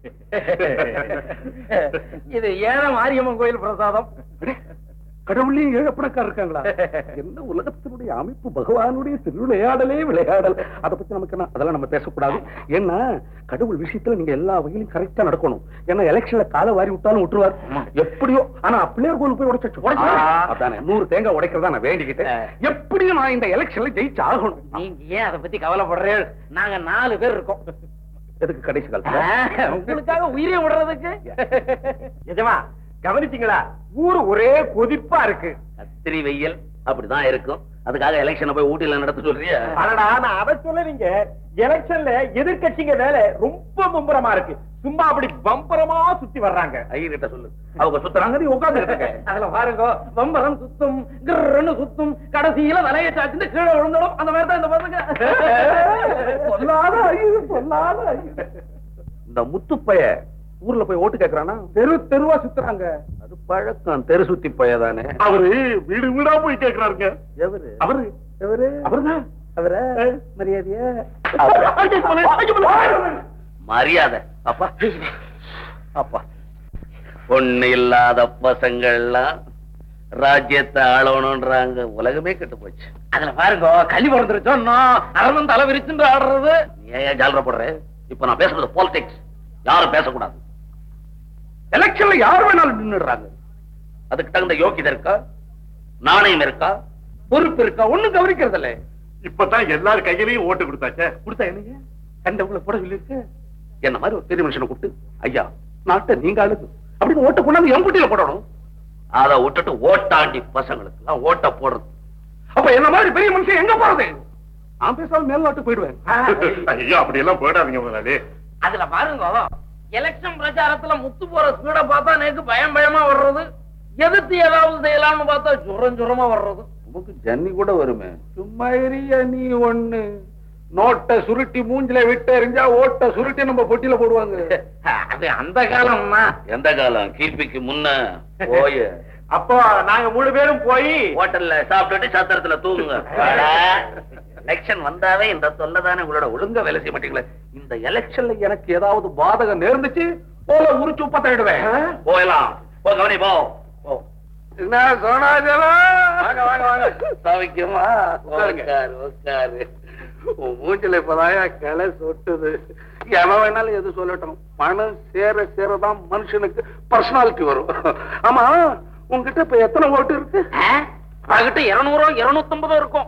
இது ஏழை மாரியம்மன் கோயில் பிரசாதம் கடவுளையும் ஏழப்பணக்கார இருக்காங்களா என்ன உலகத்தினுடைய அமைப்பு பகவானுடைய திருவிளையாடலே விளையாடல் அதை பத்தி நமக்கு என்ன அதெல்லாம் நம்ம பேசக்கூடாது ஏன்னா கடவுள் விஷயத்துல நீங்க எல்லா வகையிலும் கரெக்டா நடக்கணும் ஏன்னா எலெக்ஷன்ல காலை வாரி விட்டாலும் விட்டுருவார் எப்படியோ ஆனா பிள்ளையார் கோயில் போய் உடைச்சு அதானே நூறு தேங்காய் உடைக்கிறதா நான் வேண்டிக்கிட்டேன் எப்படியும் நான் இந்த எலெக்ஷன்ல ஜெயிச்சு ஆகணும் நீங்க ஏன் அதை பத்தி கவலைப்படுறீங்க நாங்க நாலு பேர் இருக்கோம் எதுக்கு கடைசி காலத்துல உங்களுக்காக உயிரை விடுறதுக்கு நிஜமா கவனிச்சீங்களா ஊரு ஒரே கொதிப்பா இருக்கு கத்திரி வெயில் அப்படிதான் இருக்கும் அதுக்காக எலெக்ஷனை போய் ஊட்டில நடத்த சொல்றியா அடடா நான் அதை சொல்லலீங்க எலெக்ஷன்ல எதிர்க்கட்சிங்க வேலை ரொம்ப மும்பரமா இருக்கு சும்மா அப்படி பம்பரமா சுத்தி வர்றாங்க ஐயர்கிட்ட சொல்லு அவங்க சுத்துறாங்க நீ உட்கார்ந்து அதுல பாருங்க வம்பரம் சுத்தும் கிர்ன்னு சுத்தும் கடைசியில தலையை சாச்சுட்டு கீழே விழுந்துடும் அந்த மாதிரி தான் இந்த பாருங்க சொல்லாத ஐயர் சொல்லாத ஐயர் இந்த முத்துப்பைய ஊர்ல போய் ஓட்டு கேக்குறானா தெரு தெருவா சுத்துறாங்க அது பழக்கம் தெரு சுத்தி பையதானே அவரு வீடு வீடா போய் கேக்குறாருங்க எவரு அவரு எவரு அவருதான் அவர மரியாதையா மரியாதை அப்பா அப்பா பொண்ணு இல்லாத பசங்கள்லாம் ராஜ்யத்தை ஆளணும்ன்றாங்க உலகமே கெட்டு போச்சு அதுல பாருங்க களி பிறந்துருச்சோம் அரவன் தலை விரிச்சுட்டு ஆடுறது நீ ஏன் ஜாலர போடுற இப்ப நான் பேசுறது பாலிடிக்ஸ் யாரும் பேசக்கூடாது எலெக்ஷன்ல யார் வேணாலும் நின்னுடுறாங்க அதுக்கு தகுந்த யோகிதை இருக்கா நாணயம் இருக்கா பொறுப்பு இருக்கா ஒண்ணும் கவனிக்கிறது இல்ல இப்பதான் எல்லார் கையிலயும் ஓட்டு கொடுத்தாச்சே கொடுத்தா என்னங்க கண்டவங்களை போட சொல்லிருக்க என்ன மாதிரி ஒரு பெரிய மனுஷனை கூப்பிட்டு ஐயா நாட்டை நீங்க ஆளுது அப்படின்னு ஓட்ட கொண்டாந்து எம்புட்டியில போடணும் அதை விட்டுட்டு ஓட்டாண்டி பசங்களுக்கு எல்லாம் ஓட்ட போடுறது அப்ப என்ன மாதிரி பெரிய மனுஷன் எங்க போறது நான் பேசாம மேல் நாட்டு போயிடுவேன் ஐயோ அப்படி எல்லாம் போயிடாதீங்க முதலாளி அதுல பாருங்க எலெக்ஷன் பிரச்சாரத்துல முத்து போற ஸ்பீட பார்த்தா எனக்கு பயம் பயமா வர்றது எதிர்த்து ஏதாவது செய்யலாம்னு பார்த்தா ஜுரம் ஜுரமா வர்றது உனக்கு ஜன்னி கூட வருமே சும்மா எரிய நீ ஒண்ணு நோட்டை சுருட்டி மூஞ்சில விட்டு எறிஞ்சா ஓட்ட சுருட்டி நம்ம பொட்டியில போடுவாங்க அது அந்த காலம்னா எந்த காலம் கிபிக்கு முன்ன போய அப்போ நாங்க மூணு பேரும் போய் ஹோட்டல்ல சாப்பிட்டுட்டு சத்திரத்துல தூங்குங்க எலெக்ஷன் வந்தாவே இந்த தொல்லைதானே உங்களோட ஒழுங்கா வேலை செய்ய மாட்டீங்களே இந்த எலெக்ஷன்ல எனக்கு ஏதாவது பாதகம் நேர்ந்துச்சு போல உரிச்சு உப்பத்திடுவேன் போயலாம் போ கவனி போ போ. என்ன சோனாஜலம் வாங்க வாங்க வாங்க சவிக்குமா உட்காருங்க. உட்காரு உட்காரு உன் மூஞ்சில இப்பதாயா கிளை சொட்டுது எவன் வேணாலும் எது சொல்லட்டும் பணம் சேர சேரதான் மனுஷனுக்கு பர்சனாலிட்டி வரும் ஆமா உன்கிட்ட இப்ப எத்தனை ஓட்டு இருக்கு அதுகிட்ட இருநூறோ இருநூத்தம்பதோ இருக்கும்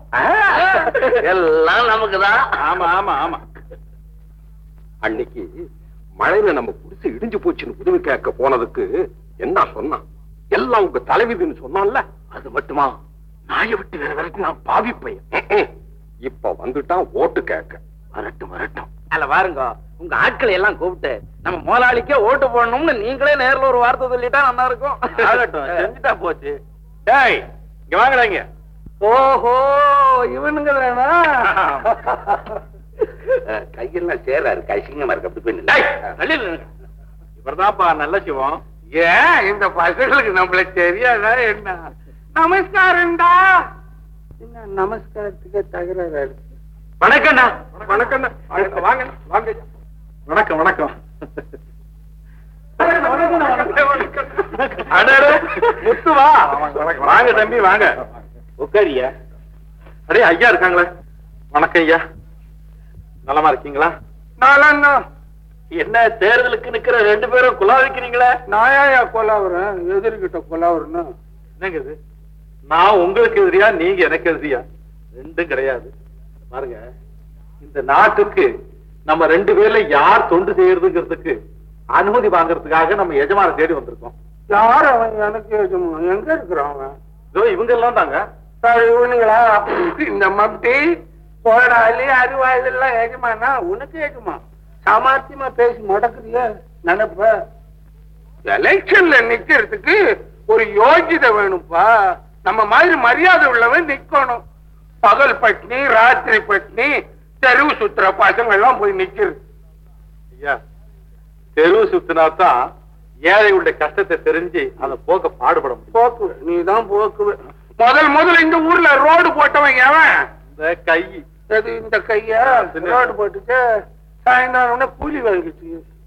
எல்லாம் நமக்குதான் ஆமா ஆமா ஆமா அன்னைக்கு மழையில நம்ம குடிசை இடிஞ்சு போச்சுன்னு உதவி கேட்க போனதுக்கு என்ன சொன்னான் எல்லாம் உங்க தலைவிதின்னு சொன்னான்ல அது மட்டுமா நாயை விட்டு வேற வரைக்கும் நான் பாவி பையன் ம்ம். இப்ப வந்துட்டான் ஓட்டு கேட்க வரட்டும் வரட்டும் அல்ல பாருங்க உங்க ஆட்களை எல்லாம் கூப்பிட்டு நம்ம முதலாளிக்கே ஓட்டு போடணும்னு நீங்களே நேர்ல ஒரு வார்த்தை சொல்லிட்டா நல்லா இருக்கும் ஆகட்டும் செஞ்சுட்டா போச்சு டேய் இங்க வாங்கடாங்க ஓஹோ இவனுங்க வேணா கையெல்லாம் சேரா இருக்கு அசிங்கமா இருக்கு அப்படி போய் டேய், நில்லு. தள்ளி நில்லு. இவர்தான்ப்பா நல்ல சிவம் ஏன் இந்த பசங்களுக்கு நம்மள தெரியாதா என்ன நமஸ்காரம்டா என்ன நமஸ்காரத்துக்கே தகராறு இருக்கு வணக்கம்டா வணக்கம்டா வாங்க வாங்க வாங்க வணக்கம் வணக்கம் அடடே, முத்துவா வாங்க தம்பி வாங்க உட்காரியா அடே ஐயா இருக்காங்களே வணக்கம் ஐயா நலமா இருக்கீங்களா நலன்னா என்ன தேர்தலுக்கு நிக்கிற ரெண்டு பேரும் குலாவிக்கிறீங்களே நாயா கொலாவுறேன் எதிர்கிட்ட கொலாவுறேன்னு என்னங்க இது நான் உங்களுக்கு எதிரியா நீங்க எனக்கு எதிரியா ரெண்டும் கிடையாது பாருங்க இந்த நாட்டுக்கு நம்ம ரெண்டு பேர்ல யார் தொண்டு செய்யறதுங்கிறதுக்கு அனுமதி வாங்குறதுக்காக நம்ம எஜமான தேடி வந்திருக்கோம் யார் அவன் எனக்கு எஜமான் எங்க இருக்கிறான் அவன் இதோ இவங்க எல்லாம் தாங்க இவனுங்களா இந்த மம்டி போடாலி அருவா இதெல்லாம் எஜமானா உனக்கு எஜமா சாமர்த்தியமா பேசி முடக்குறிய நினைப்ப எலெக்ஷன்ல நிக்கிறதுக்கு ஒரு யோகிதை வேணும்ப்பா நம்ம மாதிரி மரியாதை உள்ளவன் நிக்கணும் பகல் பட்னி ராத்திரி பட்னி தெருவு சுத்துற பசங்க எல்லாம் போய் நிக்கிறது ஐயா தெருவு சுத்தினா தான் ஏழைகளுடைய கஷ்டத்தை தெரிஞ்சு அந்த போக்க பாடுபட முடியும் போக்கு நீ தான் போக்கு முதல் முதல்ல இந்த ஊர்ல ரோடு போட்டவன் எவன் இந்த கை இது இந்த கையா ரோடு போட்டுட்டு சாயந்தரம் கூலி வாங்கிச்சு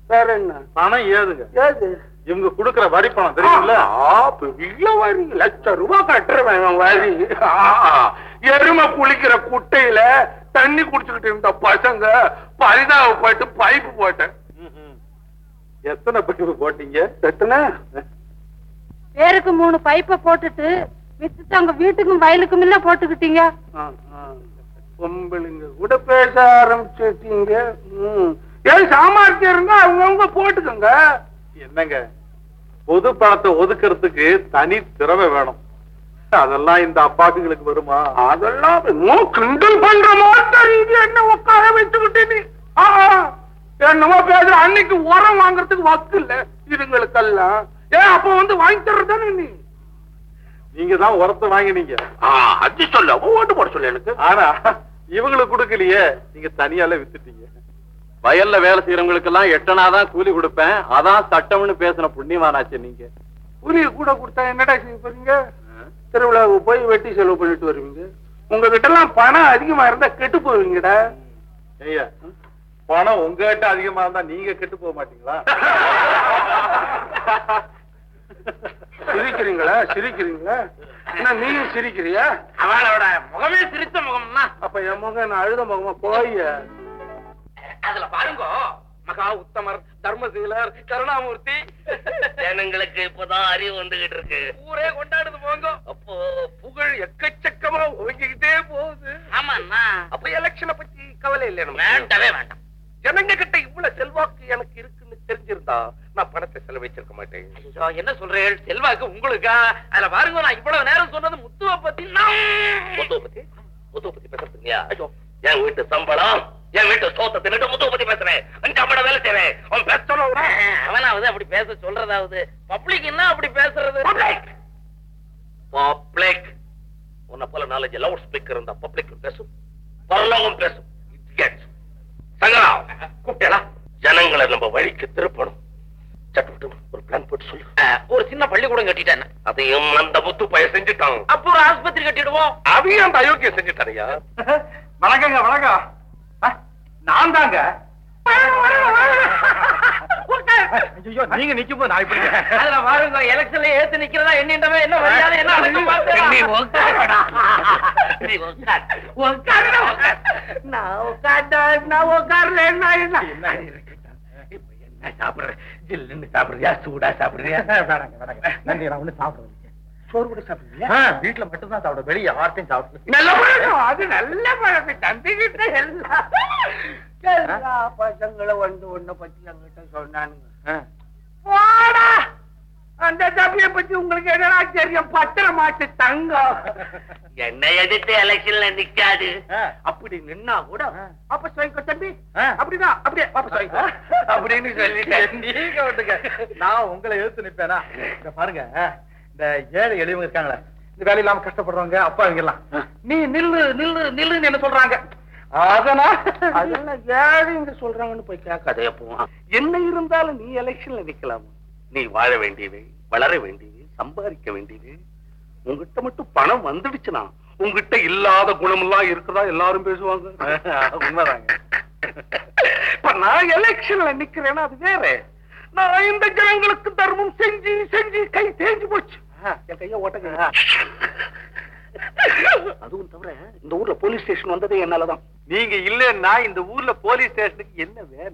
வேற என்ன பணம் ஏதுங்க ஏது இவங்க குடுக்கற வரி பணம் தெரியுங்களா பெரிய வரி லட்சம் ரூபாய் கட்டுறவன் இவன் வரி ஆ, எருமை குளிக்கிற குட்டையில தண்ணி குடிச்சுக்கிட்டு இருந்த பசங்க பரிதாபப்பட்டு பைப்பு போட்டேன் எத்தனை பைப்பு போட்டீங்க எத்தனை பேருக்கு மூணு பைப்பை போட்டுட்டு மிச்சத்தை அவங்க வீட்டுக்கும் வயலுக்கும் இல்ல போட்டுக்கிட்டீங்க ஆ, ஆ. பொம்பளைங்க கூட பேச ஆரம்பிச்சிட்டீங்க ம். ஏன் சாமர்த்தியம் இருந்தா அவங்கவுங்க போட்டுக்கோங்க என்னங்க பொது பணத்தை ஒதுக்குறதுக்கு தனி திறமை வேணும் அதெல்லாம் இந்த அப்பாக்குங்களுக்கு வருமா அதெல்லாம் இன்னும் கிண்டல் பண்ற மாதிரி இங்க என்ன உட்கார வச்சுக்கிட்டு நீ ஆ, ஆ. என்னமோ பேசுற அன்னைக்கு உரம் வாங்குறதுக்கு வக்கு இல்ல இதுங்களுக்கெல்லாம் ஏன் அப்ப வந்து வாங்கி தர்றதானே நீ நீங்க தான் உரத்தை வாங்கினீங்க அது சொல்ல ஓட்டு போட சொல்ல எனக்கு ஆனா இவங்களுக்கு கொடுக்கலையே நீங்க தனியால வித்துட்டீங்க வயல்ல வேலை செய்யறவங்களுக்கு எல்லாம் எட்டனாதான் கூலி கொடுப்பேன் அதான் சட்டம்னு பேசின புண்ணியமானாச்சு நீங்க கூலி கூட கொடுத்தா என்னடா செய்ய போறீங்க திருவிழாவுக்கு போய் வெட்டி செலவு பண்ணிட்டு வருவீங்க உங்ககிட்ட எல்லாம் பணம் அதிகமா இருந்தா கெட்டு போவீங்கடா ஐயா பணம் உங்ககிட்ட அதிகமா இருந்தா நீங்க கெட்டு போக மாட்டீங்களா சிரிக்கிறீங்களா சிரிக்கிறீங்களா என்ன நீயும் சிரிக்கிறியா அவளோட முகமே சிரிச்ச முகம்னா அப்ப என் முகம் நான் அழுத முகமா போய் அதுல பாருங்க மகா உத்தமர் தர்மசீலர் கருணாமூர்த்தி ஜனங்களுக்கு இப்பதான் அறிவு வந்துகிட்டு இருக்கு ஊரே கொண்டாடுது போங்க அப்போ புகழ் எக்கச்சக்கமா ஓங்கிக்கிட்டே போகுது ஆமாண்ணா அப்ப எலெக்ஷனை பத்தி கவலை இல்லை நமக்கு. வேண்டவே வேண்டாம் ஜனங்க கிட்ட இவ்வளவு செல்வாக்கு எனக்கு இருக்குன்னு தெரிஞ்சிருந்தா நான் பணத்தை செலவழிச்சிருக்க மாட்டேன் ஐயோ, என்ன சொல்றேன் செல்வாக்கு உங்களுக்கா அதுல பாருங்க நான் இவ்வளவு நேரம் சொன்னது முத்துவ பத்தி முத்துவ பத்தி முத்துவ பத்தி பேசுறீங்க ஐயோ என் வீட்டு சம்பளம் என் வீட்டு சோத்தை தின்னுட்டு முத்துவ பத்தி பேசுறேன் அஞ்சு அம்மட வேலை செய்றேன் அவன் பேசணும் அவனாவது அப்படி பேச சொல்றதாவது பப்ளிக் என்ன அப்படி பேசுறது பப்ளிக் உன்னை போல நாலஞ்சு லவுட் ஸ்பீக்கர் இருந்தா பப்ளிக் பேசும் பரலோகம் பேசும் Idiots. சங்கரா கூப்பிட்டா ஜனங்களை நம்ம வழிக்கு திருப்பணும் சட்டு ஒரு பிளான் போட்டு சொல்லு அஹ், ஒரு சின்ன பள்ளிக்கூடம் கட்டிட்டேன் அதையும் அந்த முத்து பைய செஞ்சுட்டான் அப்போ ஒரு ஆஸ்பத்திரி கட்டிடுவோம் அதையும் அந்த அயோக்கியம் செஞ்சுட்டாரையா வணக்கங்க வணக்கம் அஹ், நான் தாங்க ஐயோ நீங்க நிக்கும் போது நான் இப்படி அதுல பாருங்க எலெக்ஷன்ல ஏத்து நிக்கிறதா எண்ணிட்டவே என்ன மரியாதை என்ன அடக்கம் நீ பார்த்து உட்காருடா. நீ உட்காரு. உட்காருடா, உட்காரு. நான் உட்கார்ந்தா நான் உட்கார்ல என்ன என்ன இப்ப என்ன சாப்பிடுற ஜில்லுன்னு சாப்பிடுறியா சூடா சாப்பிடுறியா வேணாங்க வேணாங்க நன்றி நான் ஒண்ணு சாப்பிடுறேன் சோறு கூட சாப்பிடுறீங்க வீட்டுல மட்டும் தான் சாப்பிட வெளிய யார்ட்டையும் சாப்பிடுறேன் நல்ல பழக்கம் அது நல்ல பழக்கம் தம்பிக்கிட்ட எல்லாம் எல்லா பசங்களும் வந்து உன்னை பத்தி என்கிட்ட சொன்னானுங்க போடா அந்த தம்பிய பத்தி உங்களுக்கு என்னடா தெரியும் பத்திர மாட்டு தங்கம் என்ன எதிர்த்து எலெக்ஷன்ல நிக்காது அப்படி நின்னா கூட வாபஸ் வாங்கிக்கோ தம்பி ஆ. அப்படிதான் அப்படியே வாபஸ் வாங்கிக்கோ அப்படின்னு சொல்லிட்டேன் நீங்க வந்துங்க நான் உங்களை எதிர்த்து நிப்பேனா இங்க பாருங்க இந்த ஏழை எளியவங்க இருக்காங்களே இந்த வேலை இல்லாம கஷ்டப்படுறவங்க அப்பா இவங்க எல்லாம் நீ நில்லு நில்லு நில்லுன்னு என்ன சொல்றாங்க அதனால அதெல்லாம் ஏழைங்க சொல்றாங்கன்னு போய் கேட்காத எப்பவும் என்ன இருந்தாலும் நீ எலெக்ஷன்ல நிக்கலாம் நீ வாழ வேண்டியது வளர வேண்டியது சம்பாதிக்க வேண்டியது உங்ககிட்ட மட்டும் பணம் வந்துடுச்சுன்னா உங்ககிட்ட இல்லாத குணமெல்லாம் இருக்குதா எல்லாரும் பேசுவாங்க உண்மைதாங்க இப்ப நான் எலெக்ஷன்ல நிக்கிறேன்னா அது வேற நான் இந்த ஜனங்களுக்கு தர்மம் செஞ்சு செஞ்சு கை தேஞ்சு போச்சு என் கைய ஓட்டங்க அதுவும் தவிர இந்த ஊர்ல போலீஸ் ஸ்டேஷன் வந்ததே என்னாலதான் நீங்க இல்லன்னா இந்த ஊர்ல போலீஸ் ஸ்டேஷனுக்கு என்ன வேலை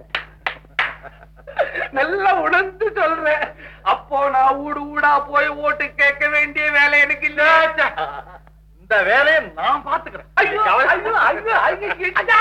நல்லா உணர்ந்து சொல்றேன் அப்போ நான் ஊடு ஊடா போய் ஓட்டு கேட்க வேண்டிய வேலை எனக்கு இல்ல இந்த வேலையை நான் பாத்துக்கிறேன் ஐயோ, ஐயோ, ஐயோ, ஐயோ, கிட்டா.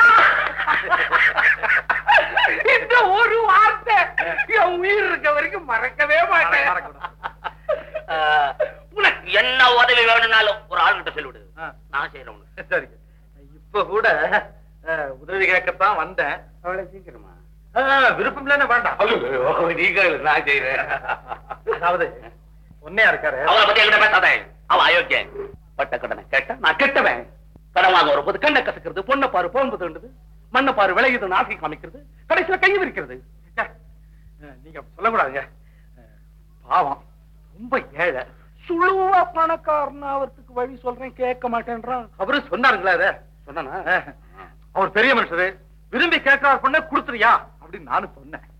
இந்த ஒரு வார்த்தை என் உயிர் இருக்க வரைக்கும் மறக்கவே மாட்டேன் ஆஹ், உனக்கு என்ன உதவி வேணும்னாலும் ஒரு ஆள்கிட்ட சொல்லிவிடு ஆ. நான் செய்யறேன் உனக்கு சரிங்க இப்ப கூட அஹ், உதவி கேட்கத்தான் வந்தேன் அவ்வளவு சீக்கிரமா அஹ், விருப்பம் இல்லைன்னு வேண்டாம் நீங்க நான் செய்யறேன் அதாவது பொண்ணையா இருக்காரு அவளை பத்தி என்கிட்ட பேசாதே அவ அயோக்கியன் பட்ட கடனை கேட்டா நான் கெட்டவன் கடன் வாங்க வரும்போது கண்ணை கசக்கிறது பொண்ணை பாரு போகும்போது மண்ணை பாரு விளையுது நாசி காமிக்கிறது கடைசியில கை விரிக்கிறது அஹ், நீங்க அப்படி சொல்லக்கூடாதுங்க அஹ், பாவம் ரொம்ப ஏழை சுழுவா பணக்காரன் அவருக்கு வழி சொல்றேன் கேட்க மாட்டேன்றான் அவரு சொன்னாருங்களா அத சொன்னானா அஹ், அவர் பெரிய மனுஷரு விரும்பி கேட்கறாரு பொண்ண கொடுத்துறியா அப்படின்னு நானும் சொன்னேன்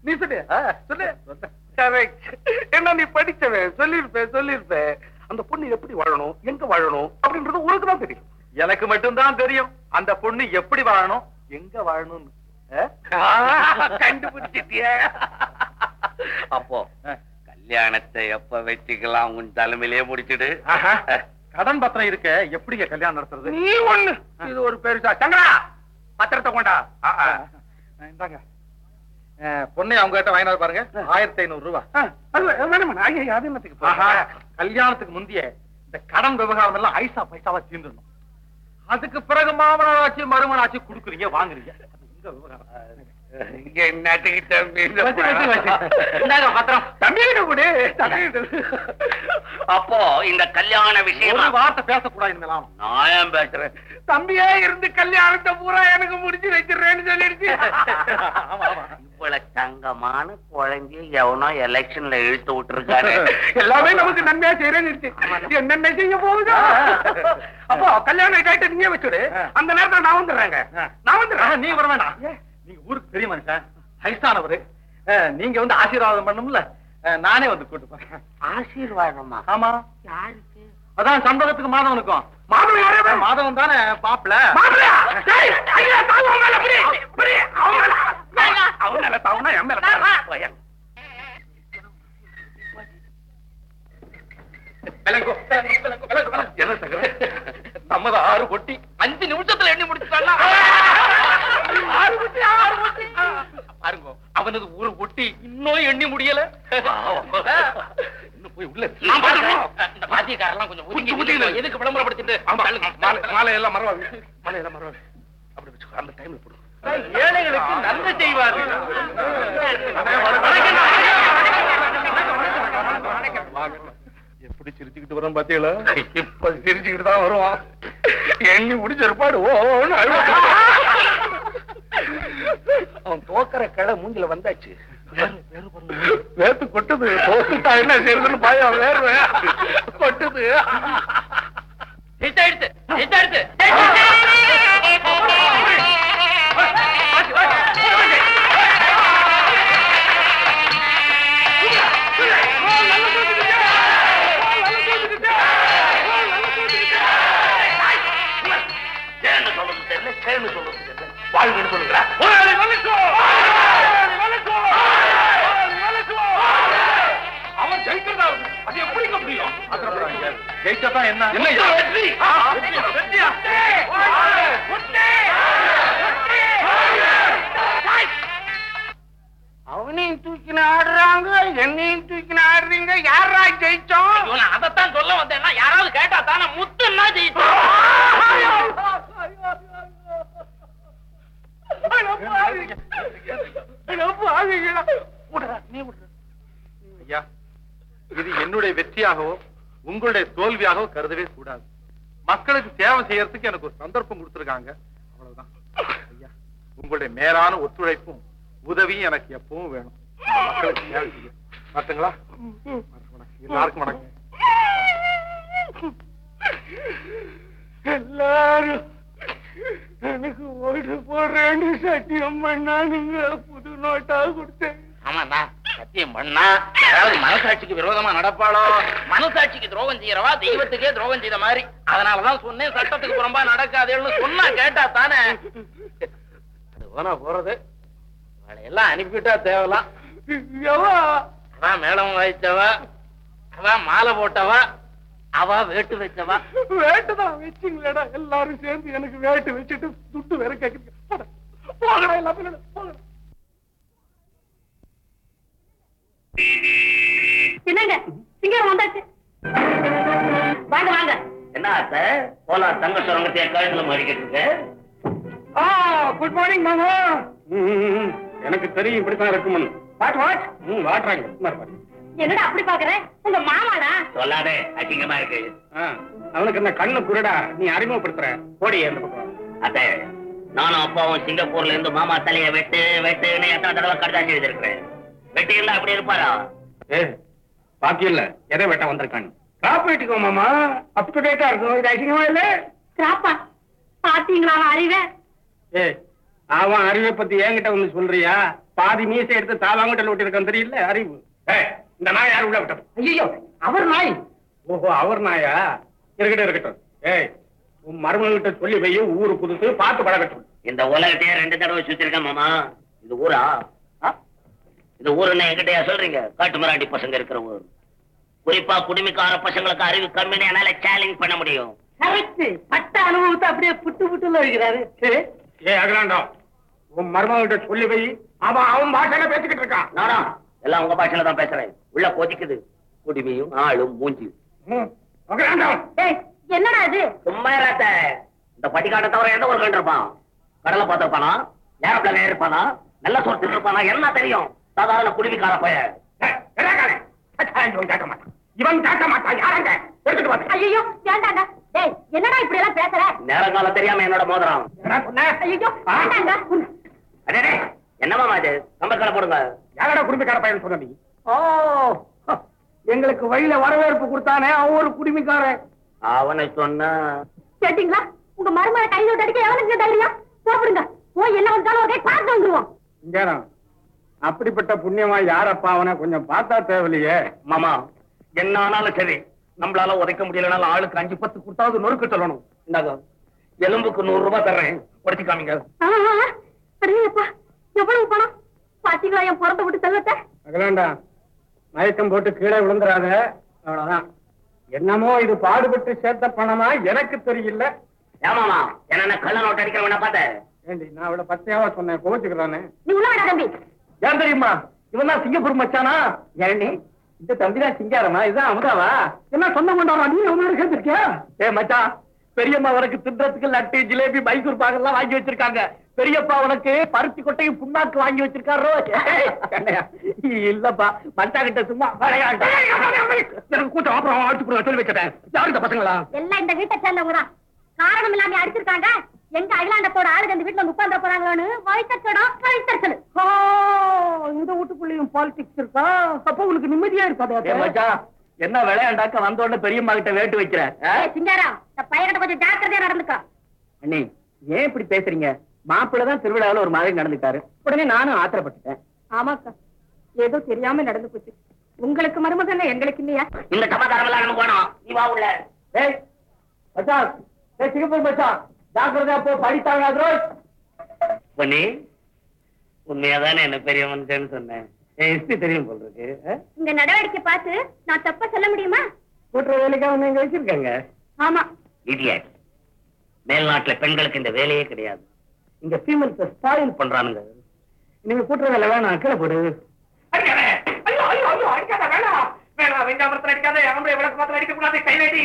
நீ சொல்லு ஆ, சொல்லு கரெக்ட் என்ன நீ படிச்சவன் சொல்லிருப்ப சொல்லிருப்ப அந்த பொண்ணு எப்படி வாழணும் எங்க வாழணும் அப்படின்றது உனக்கு தான் தெரியும் எனக்கு மட்டும்தான் தெரியும் அந்த பொண்ணு எப்படி வாழணும் எங்க வாழணும்னு கண்டுபிடிச்சிட்டிய அப்போ கல்யாணத்தை எப்ப வச்சுக்கலாம் உன் தலைமையிலே முடிச்சிடு கடன் பத்திரம் இருக்க எப்படிங்க கல்யாணம் நடத்துறது நீ ஒண்ணு இது ஒரு பெருசா சங்கரா பத்திரத்தை கொண்டா ஆ, ஆ. இந்தாங்க ஆ, பொண்ணை அவங்க கிட்ட வாங்கினாரு பாருங்க ஆயிரத்தி ஐநூறு ரூபாய் ஆ, அது வேணாம் வேணாம். ஐயா, அது என்னத்துக்கு ஆஹா, போடுற? கல்யாணத்துக்கு முந்தைய இந்த கடன் விவகாரம் எல்லாம் ஐசா பைசாவா தீர்ந்துடணும் அதுக்கு பிறகு மாமனாராச்சு மருமனாச்சு குடுக்குறீங்க வாங்குறீங்க அது உங்க விவகாரம் என்னத்துக்கு தம்பி இந்த வச்சு, வச்சு, வச்சு. இந்தாங்க பத்திரம் தம்பிகிட்ட கொடு தம்பிகிட்ட அப்போ இந்த கல்யாண விஷயம் ஒரு வார்த்தை பேசக்கூடாது இனிமேலாம் நான் ஏன் பேசுறேன் தம்பியே இருந்து கல்யாணத்தை பூரா எனக்கு முடிச்சு வச்சிடுறேன்னு சொல்லிடுச்சு ஆமா ஆமா இவ்வளவு தங்கமான குழந்தைய எவனோ எலெக்ஷன்ல இழுத்து விட்டுருக்காரு எல்லாமே நமக்கு நன்மையா செய்யறேன்னு என்னென்ன செய்ய போகுதோ அப்போ கல்யாணம் கைட்டு நீங்க வச்சுடு அந்த நேரத்துல நான் வந்துடுறேங்க நான் வந்துடுறேன் நீ வர வேண்டாம் நீங்க ஊருக்கு பெரிய மனுஷன் வயசானவரு அஹ், நீங்க வந்து ஆசீர்வாதம் பண்ணும்ல அஹ், நானே வந்து கூட்டு போறேன் ஆசீர்வாதமா ஆமா யாருக்கு அதான் சம்பளத்துக்கு மாதவனுக்கும் மாதவன் யாரே அஹ், மாதவன் தானே பாப்பல மாப்பிள்ளையா? டேய், ஐயா, தாவு அவன் மேல பிடி, பிடி, அவன் மேல. அவன் மேல தாவுனா என் மேல தாவு. விலங்கு, விலங்கு, விலங்கு, விலங்கு, விலங்கு. என்ன சங்கரே? நம்மது ஆறு கொட்டி அஞ்சு நிமிஷத்துல எண்ணி முடிச்சுட்டாங்க ஆறு கொட்டி ஆறு கொட்டி பாருங்க அவனது ஒரு கொட்டி இன்னும் எண்ணி முடியல இன்னும் போய் உள்ள நான் பாத்துக்கிறேன். இந்த பாத்தியக்காரெல்லாம் கொஞ்சம் ஒதுங்கி ஒதுங்கி நில்லுங்க. எதுக்கு விளம்பரப்படுத்திட்டு ஆமா, தள்ளுங்க. மாலை மாலை எல்லாம் மறவாது மாலை எல்லாம் மறவாது அப்படி வச்சுக்கோ அந்த டைம்ல போடு ஏழைகளுக்கு நன்மை செய்வாரு எப்படி சிரிச்சுக்கிட்டு வரோம் பாத்தீங்களா இப்ப சிரிச்சுக்கிட்டு தான் வருவான் எண்ணி முடிச்ச இருப்பாடு ஓன்னு அழுவான். அவன் தோக்கற கடை மூஞ்சில வந்தாச்சு வேத்து கொட்டுது தோத்துட்டா என்ன செய்யறதுன்னு பயம் வேர்வை கொட்டுது ஹிட்டாயிடுச்சு ஹிட்டாயிடுச்சு சேன்னு சொல்றது தெரியல சேன்னு சொல்றது தெரியல வாழ்வுன்னு சொல்லுங்களா அவன் ஜெயிக்கிறதா அது எப்படிங்க முடியும் ஜெயிச்சதான் என்ன என்ன வெற்றி வெற்றியா அவனையும் தூக்கின ஆடுறாங்க என்னையும் தூக்கின ஆடுறீங்க யாரா ஜெயிச்சோம் இவனை அதைத்தான் சொல்ல வந்தேன்னா யாராவது கேட்டா தானே முத்துன்னா ஜெயிச்சு ஐயா இது என்னுடைய வெற்றியாகவோ உங்களுடைய தோல்வியாகவோ கருதவே கூடாது மக்களுக்கு சேவை செய்யறதுக்கு எனக்கு ஒரு சந்தர்ப்பம் கொடுத்திருக்காங்க அவ்வளவுதான் ஐயா உங்களுடைய மேலான ஒத்துழைப்பும் உதவியும் எனக்கு எப்பவும் வேணும் மக்களுக்கு சேவை செய்ய பார்த்துங்களா எல்லாருக்கும் வணக்கம் எல்லாரும் எனக்கு ஓட்டு போடுறேன்னு சத்தியம் பண்ணானுங்க புது நோட்டா கொடுத்தேன் ஆமாண்டா சத்தியம் பண்ணா யாராவது மனசாட்சிக்கு விரோதமா நடப்பாளோ மனசாட்சிக்கு துரோகம் செய்யறவா தெய்வத்துக்கே துரோகம் செய்த மாதிரி அதனாலதான் சொன்னேன் சட்டத்துக்கு புறம்பா நடக்காதேன்னு சொன்னா கேட்டா தானே அது போனா போறது அவளை எல்லாம் அனுப்பிவிட்டா தேவலாம் அவன் மேளம் வாய்ச்சவ அவ மாலை போட்டவ அவ வேட்டு வச்சவா வேட்டுதான் வச்சுங்களேடா எல்லாரும் சேர்ந்து எனக்கு வேட்டு வச்சுட்டு துட்டு வேற கேக்குறீங்க போடா. போங்கடா எல்லா பிள்ளைகளும் போங்கடா என்னங்க சிங்கம் வந்தாச்சு வாங்க வாங்க என்ன ஆசை போலாம் தங்க சுரங்கத்தைய கழுத்துல மாடிக்கிட்டு இருக்கு ஆ குட் மார்னிங் மாமா எனக்கு தெரியும் இப்படித்தான் இருக்கும்னு வாட் வாட் ம் வாட்டுறாங்க என்னடா அப்படி பாக்குறேன் உங்க மாமாடா சொல்லாதே அசிங்கமா இருக்கு அவனுக்கு என்ன கண்ணு குருடா நீ அறிமுகப்படுத்துற போடி அந்த பக்கம் அத்தை நானும் அப்பாவும் சிங்கப்பூர்ல இருந்து மாமா தலைய வெட்டு வெட்டுன்னு எத்தனை தடவை கடிதாசி எழுதிருக்கிறேன் வெட்டி இருந்தா அப்படி இருப்பாரா ஏ பாக்கி இல்ல எதை வெட்ட வந்திருக்காங்க காப்பு வெட்டிக்கோ மாமா அப் டு டேட்டா இருக்கும் இது அசிங்கமா இல்ல கிராப்பா பாத்தீங்களா அவன் அறிவே ஏ அவன் அறிவை பத்தி என்கிட்ட வந்து சொல்றியா பாதி மீசை எடுத்து தாவாங்கட்டில் விட்டு தெரியல அறிவு ஏய், இந்த நாய் யார் உள்ள விட்டது ஐயோ அவர் நாய் ஓஹோ அவர் நாயா இருக்கட்டும் இருக்கட்டும் ஏய் உன் மருமகிட்ட சொல்லி வை ஊரு புதுசு பார்த்து பழகட்டும் இந்த உலகத்தையே ரெண்டு தடவை சுத்திருக்கேன் மாமா இது ஊரா ஆ? இது ஊருன்னு என்கிட்டயா சொல்றீங்க காட்டு மிராண்டி பசங்க இருக்கிற ஊர் குறிப்பா குடிமிக்கார பசங்களுக்கு அறிவு கம்மின்னு என்னால சேலஞ்ச் பண்ண முடியும் கரெக்ட் பட்ட அனுபவத்தை அப்படியே புட்டு புட்டுல இருக்கிறாரு ஏ அகிலாண்டம் உன் மருமகிட்ட சொல்லி வை அவன் அவன் பாஷையில பேசிக்கிட்டு இருக்கான் நானா எல்லாம் உங்க பாஷையில தான் பேசுறேன் உள்ள கொதிக்குது குடிமையும் ஆளும் மூஞ்சியும் ம், அகிலாண்டம் ஏய் என்னடா இது சும்மா இராத்த இந்த பட்டிக்காட்டை தவிர எந்த ஒரு கண்டு இருப்பான் கடலை பார்த்திருப்பானா ஏரோப்ளேன் இருப்பானா நல்ல சோறு இருப்பானா என்ன தெரியும் சாதாரண குடிமிக்கார பையன் ஏய், என்னக்காரன்? அச்சா, இவன் கேட்க மாட்டான் இவன் கேட்க மாட்டான் யாரங்க எடுத்துட்டு வந்து ஐயோ வேண்டாங்க டேய் என்னடா இப்படி எல்லாம் பேசுற நேரங்காலம் தெரியாம என்னோட மோதிரம் என்ன சொன்ன? ஐயோ ஆ? வேண்டாங்க அடே என்னமாமா இது கம்பக்கடை போடுங்க யாரடா குடும்பக்கார பையன் சொன்ன நீ ஓ எங்களுக்கு வழியில வரவேற்பு கொடுத்தானே அவன் ஒரு குடிமிக்காரன் அவனை சொன்னா கேட்டீங்களா உங்க மருமலை கை விட்டு அடிக்க எவனுக்கு தைரியம் போடுங்க போய் என்ன வந்தாலும் ஒரு கை பார்த்து வந்துருவோம் இங்கேதான் அப்படிப்பட்ட புண்ணியமா யாரப்பா அவனை கொஞ்சம் பார்த்தா தேவையில்லையே மாமா என்ன ஆனாலும் சரி நம்மளால உதைக்க முடியலனாலும் ஆளுக்கு அஞ்சு பத்து கொடுத்தாவது நொறுக்கு சொல்லணும் இந்தாங்க எலும்புக்கு நூறு ரூபாய் தர்றேன் உடைச்சு காமிங்க அடேப்பா எவ்வளவு பணம் பாத்தீங்களா என் பிறந்த விட்டு செல்வத்தை அகலாண்டா மயக்கம் போட்டு கீழே விழுந்துறாத அவ்வளவுதான் என்னமோ இது பாடுபட்டு சேர்த்த பணமா எனக்கு தெரியல ஏமாமா என்ன கள்ள நோட்டு அடிக்கிறவன பார்த்தேன் ஏண்டி நான் அவளை பச்சையாவா சொன்னேன் கோச்சுக்கிறானே நீ உள்ள வேடா தம்பி ஏன் தெரியுமா இவன் தான் சிங்கப்பூர் மச்சானா ஏண்ணி இந்த தம்பி தான் சிங்காரமா இதுதான் அமுதாவா என்ன சொந்த கொண்டாடா நீ அவனோட சேர்ந்திருக்கியா ஏ மச்சான் பெரியம்மா உனக்கு தின்றதுக்கு லட்டு ஜிலேபி மைசூர் பாகெல்லாம் வாங்கி வச்சிருக்காங்க பெரியப்பா உனக்கு பருத்தி கொட்டையும் புண்ணாக்கு வாங்கி வச்சிருக்காரோ ஏய், கண்ணையா, இல்லப்பா மச்சா கிட்ட சும்மா விளையாட்டு எனக்கு கூட்டம் அப்புறம் ஆட்டு போடுவா சொல்லி வச்சிட்டேன் யாரு இந்த பசங்களா எல்லாம் இந்த வீட்டை சேர்ந்தவங்க தான் காரணம் இல்லாம அடிச்சிருக்காங்க எங்க அகிலாண்டத்தோட ஆளுங்க இந்த வீட்டுல வந்து உட்கார்ந்து போறாங்களோன்னு வழித்தச்சடா வழித்தச்சல் இந்த வீட்டுக்குள்ளேயும் பாலிடிக்ஸ் இருக்கா அப்ப உனக்கு நிம்மதியா இருக்காது மச்சான் என்ன விளையாண்டாக்க வந்த உடனே பெரியம்மா கிட்ட வேட்டு வைக்கிறேன் சிங்காரா இந்த பையன்கிட்ட கொஞ்சம் ஜாக்கிரதையா நடந்துக்கோ அண்ணி ஏன் இப்படி பேசுறீங்க மாப்பிள்ளை தான் திருவிழாவில் ஒரு மாதிரி நடந்துட்டாரு உடனே நானும் ஆத்திரப்பட்டுட்டேன் ஆமாக்கா ஏதோ தெரியாம நடந்து போச்சு உங்களுக்கு மருமகன் எங்களுக்கு இல்லையா இந்த சமாதானம் எல்லாம் நமக்கு வேணும் நீ வா உள்ள ஏய் மச்சான் ஏய் சிங்கப்பூர் மச்சான் ஜாக்கிரதையா போ படித்தாங்க ரோய் பொன்னி உண்மையாதானே என்ன பெரியவன்கன்னு சொன்னேன் என் ஹிஸ்டரி தெரியும் போல் இருக்கு ஆ? உங்க நடவடிக்கை பார்த்து நான் தப்பா சொல்ல முடியுமா கூட்டுற வேலைக்காக ஒண்ணு இங்க வச்சிருக்காங்க ஆமா இடியட் மேல்நாட்டுல பெண்களுக்கு இந்த வேலையே கிடையாது இங்க ஃபீமேல்ஸ் ஸ்பாயில் பண்றானுங்க நீங்க கூட்டுற வேலை வேணாம் கீழே போடு அடிக்காத ஐயோ ஐயோ ஐயோ அடிக்காத வேணாம் வேணாம் வெஞ்சாமரத்தில் அடிக்காத ஆம்பளை விளக்கு மாத்திரம் அடிக்க கூடாது கை நீட்டி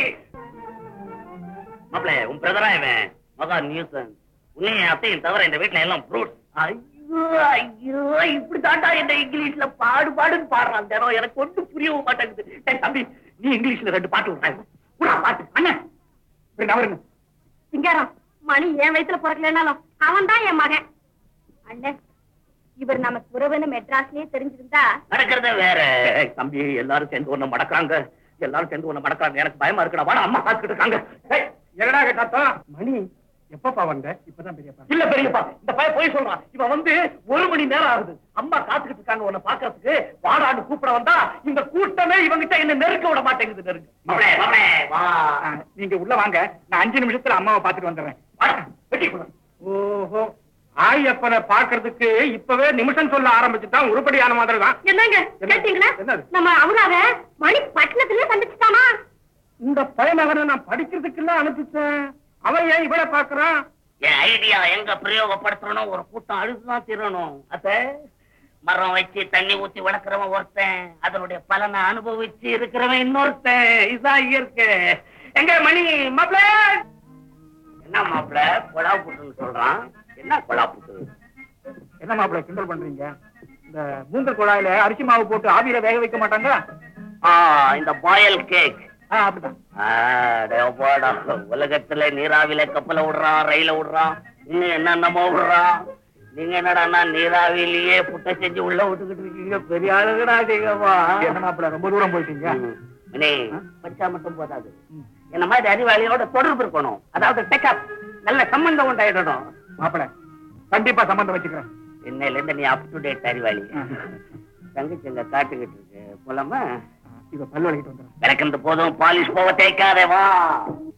மாப்பிள உன் பிரதரா இவன் மகா நியூசன் உன்னையும் அத்தையும் தவிர இந்த வீட்டுல எல்லாம் ப்ரூட் ஐயோ ஐயோ இப்படி தாண்டா என்ன இங்கிலீஷ்ல பாடு பாடுன்னு பாடுறான் தினம் எனக்கு ஒன்றும் புரியவும் மாட்டேங்குது டேய் தம்பி நீ இங்கிலீஷ்ல ரெண்டு பாட்டு விடுறாங்க விடா பாட்டு அண்ணன் இப்படி நவருங்க சிங்காரம் மணி என் வயசுல பிறக்கலனாலும் அவன் தான் என் மகன் அண்ணன் இவர் நமக்கு உறவுன்னு மெட்ராஸ்லயே தெரிஞ்சிருந்தா நடக்கிறதே வேற ஏய், தம்பி எல்லாரும் சேர்ந்து ஒண்ணு மடக்குறாங்க எல்லாரும் சேர்ந்து ஒண்ணு மடக்குறாங்க எனக்கு பயமா இருக்குடா வாடா அம்மா காத்துக்கிட்டு இருக்காங்க ஏய், என்னடா கேட்டாத்தான் மணி எப்பப்பா வந்த இப்பதான் பெரியப்பா இல்ல பெரியப்பா இந்த பையன் போய் சொல்றான் இவன் வந்து ஒரு மணி நேரம் ஆகுது அம்மா காத்துக்கிட்டு இருக்காங்க உன்னை பாக்குறதுக்கு வாடான்னு கூப்பிட வந்தா இந்த கூட்டமே இவங்கிட்ட என்ன நெருக்க விட மாட்டேங்குது நெருங்க மாப்ளே, மாப்ளே, வா. ஆ, நீங்க உள்ள வாங்க நான் அஞ்சு நிமிஷத்துல அம்மாவை பாத்துட்டு வந்துடுறேன் வாடா, வெட்டி கொடு. ஓஹோ ஆயப்பனை பாக்குறதுக்கு இப்பவே நிமிஷம் சொல்ல ஆரம்பிச்சுட்டான் உருப்படியான மாதிரி தான் என்னங்க என்ன? கேட்டீங்களா என்னது? நம்ம அவராக மணி பட்டணத்திலே சந்திச்சுட்டானா இந்த பையனவரை நான் படிக்கிறதுக்கு எல்லாம் அனுப்பிச்சேன் அவன் ஏன் இவளை பாக்குறான் என் ஐடியா எங்க பிரயோகப்படுத்தணும் ஒரு கூட்டம் அழுதுதான் தீரணும் அத்த மரம் வச்சு தண்ணி ஊத்தி வளர்க்கிறவன் ஒருத்தன் அதனுடைய பலனை அனுபவிச்சு இருக்கிறவன் இன்னொருத்தன் இதுதான் இயற்கை எங்க மணி மாப்பிள என்ன மாப்பிள கொலா புட்டுன்னு சொல்றான் என்ன கொலா புட்டு என்ன மாப்பிள்ள கிண்டல் பண்றீங்க இந்த மூங்கல் குழாயில அரிசி மாவு போட்டு ஆவியில வேக வைக்க மாட்டாங்க ஆ இந்த பாயல் கேக் ஆ, அப்படிதான் உலகத்துல நீராவில கப்பல விடுறான் ரயில விடுறான் இன்னும் என்னென்னமோ விடுறான் நீங்க என்னடா நீராவிலேயே புட்டை செஞ்சு உள்ள விட்டுக்கிட்டு இருக்கீங்க பெரிய ஆளுங்கடா நீங்கம்மா என்ன மாப்பிள்ள ரொம்ப தூரம் போயிட்டீங்க அண்ணே, பச்சா மட்டும் போதாது என்ன மாதிரி அறிவாளியோட தொடர்பு இருக்கணும் அதாவது டெக்கப் நல்ல சம்பந்தம் உண்டாயிடணும் மாப்பிள்ள கண்டிப்பா சம்பந்தம் வச்சுக்கிறேன் இன்னையில இருந்து நீ அப் டு டேட் அறிவாளி தங்கச்சி அங்க காட்டுக்கிட்டு இருக்கு போலாமா இப்ப பல்லு வலிக்கிட்டு வந்துடும் விளக்குறது போதும் பாலிஷ் போக தேய்க்காதே வா